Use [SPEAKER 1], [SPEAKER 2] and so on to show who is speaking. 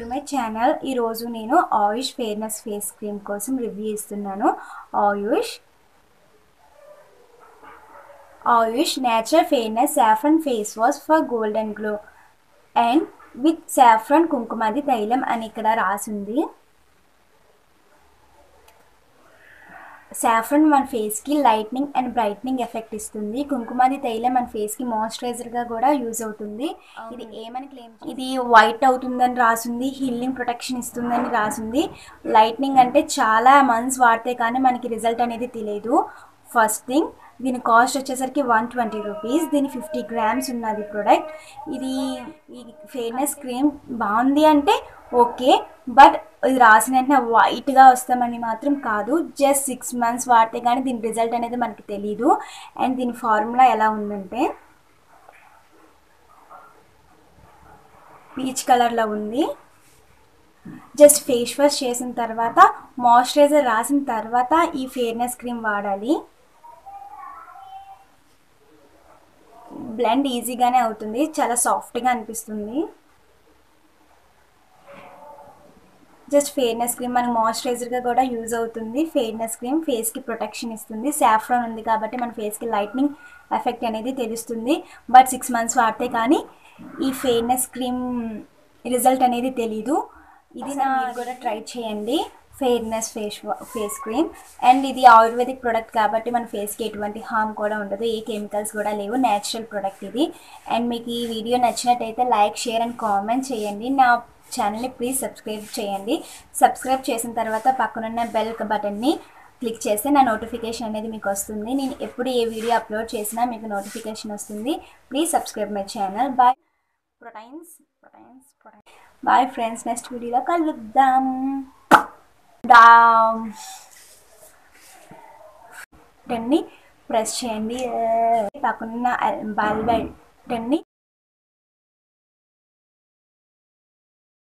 [SPEAKER 1] to my channel ఈరోజు నేను Ayush fairness face cream కోసం రివ్యూ ఇస్తున్నాను Ayush Ayush natural fairness saffron face wash for golden glow and with saffron Kumkumadi Tailam అని ఇక్కడ రాసింది సాఫ్రన్ మన ఫేస్కి లైట్నింగ్ అండ్ బ్రైట్నింగ్ ఎఫెక్ట్ ఇస్తుంది కుంకుమాది తైలం మన ఫేస్కి మాయిశ్చరైజర్గా కూడా యూజ్ అవుతుంది ఇది ఏమని క్లెయిమ్ ఇది వైట్ అవుతుందని రాసింది హీలింగ్ ప్రొటెక్షన్ ఇస్తుందని రాసింది లైట్నింగ్ అంటే చాలా మంత్స్ వాడితే కానీ మనకి రిజల్ట్ అనేది తెలియదు ఫస్ట్ థింగ్ దీని కాస్ట్ వచ్చేసరికి వన్ ట్వంటీ రూపీస్ దీని ఫిఫ్టీ గ్రామ్స్ ఉన్నది ప్రోడక్ట్ ఇది ఈ ఫేర్నెస్ క్రీమ్ బాగుంది అంటే ఓకే బట్ ఇది రాసిన వెంటనే వైట్గా వస్తామని మాత్రం కాదు జస్ట్ సిక్స్ మంత్స్ వాడితే కానీ దీని రిజల్ట్ అనేది మనకి తెలీదు అండ్ దీని ఫార్ములా ఎలా ఉందంటే పీచ్ కలర్లో ఉంది జస్ట్ ఫేస్ వాష్ చేసిన తర్వాత మాయిశ్చరైజర్ రాసిన తర్వాత ఈ ఫేర్నెస్ క్రీమ్ వాడాలి బ్లెండ్ ఈజీగానే అవుతుంది చాలా సాఫ్ట్గా అనిపిస్తుంది జస్ట్ ఫేర్నెస్ క్రీమ్ మనకి మాయిశ్చరైజర్గా కూడా యూజ్ అవుతుంది ఫేర్నెస్ క్రీమ్ ఫేస్కి ప్రొటెక్షన్ ఇస్తుంది సాఫ్రాన్ ఉంది కాబట్టి మన ఫేస్కి లైట్నింగ్ ఎఫెక్ట్ అనేది తెలుస్తుంది బట్ సిక్స్ మంత్స్ వాడితే కానీ ఈ ఫేర్నెస్ క్రీమ్ రిజల్ట్ అనేది తెలీదు ఇది నా కూడా ట్రై చేయండి fairness face face cream and ఇది ఆయుర్వేదిక్ ప్రోడక్ట్ కాబట్టి మన ఫేస్కి ఎటువంటి హామ్ కూడా ఉండదు ఏ కెమికల్స్ కూడా లేవు న్యాచురల్ ప్రోడక్ట్ ఇది అండ్ మీకు ఈ వీడియో నచ్చినట్టయితే లైక్ షేర్ అండ్ కామెంట్ చేయండి నా ఛానల్ని ప్లీజ్ సబ్స్క్రైబ్ చేయండి సబ్స్క్రైబ్ చేసిన తర్వాత పక్కనున్న బెల్ బటన్ని క్లిక్ చేస్తే నా నోటిఫికేషన్ అనేది మీకు వస్తుంది నేను ఎప్పుడు ఏ వీడియో అప్లోడ్ చేసినా మీకు నోటిఫికేషన్ వస్తుంది please subscribe my channel bye proteins proteins proteins bye friends next వీడియోలో కలుద్దాం టెన్ని ప్రెస్ చేయండి పక్కన బల్ బటన్ని